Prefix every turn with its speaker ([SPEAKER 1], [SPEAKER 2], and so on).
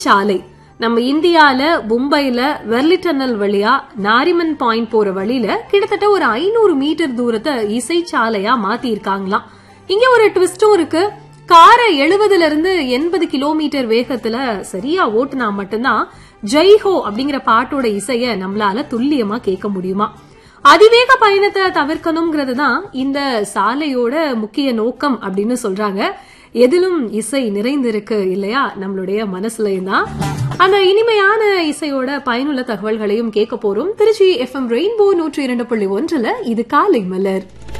[SPEAKER 1] சாலை நம்ம இந்தியால மும்பைல வெர்லி டன்னல் வழியா நாரிமன் பாயிண்ட் போற வழியில கிட்டத்தட்ட ஒரு ஐநூறு மீட்டர் தூரத்தை இசை சாலையா மாத்தி இருக்காங்களாம் இங்க ஒரு ட்விஸ்டும் இருக்கு காரை எழுபதுல இருந்து எண்பது கிலோமீட்டர் வேகத்துல சரியா ஓட்டுனா மட்டும்தான் ஜெய்ஹோ அப்படிங்கிற பாட்டோட இசைய நம்மளால துல்லியமா கேட்க முடியுமா அதிவேக பயணத்தை தவிர்க்கணுங்கிறது தான் இந்த சாலையோட முக்கிய நோக்கம் அப்படின்னு சொல்றாங்க எதிலும் இசை நிறைந்திருக்கு இல்லையா நம்மளுடைய மனசுலயும் தான் அந்த இனிமையான இசையோட பயனுள்ள தகவல்களையும் கேட்க போறோம் திருச்சி எஃப்எம் ரெயின்போ நூற்றி இரண்டு புள்ளி ஒன்றுல இது காலை மலர்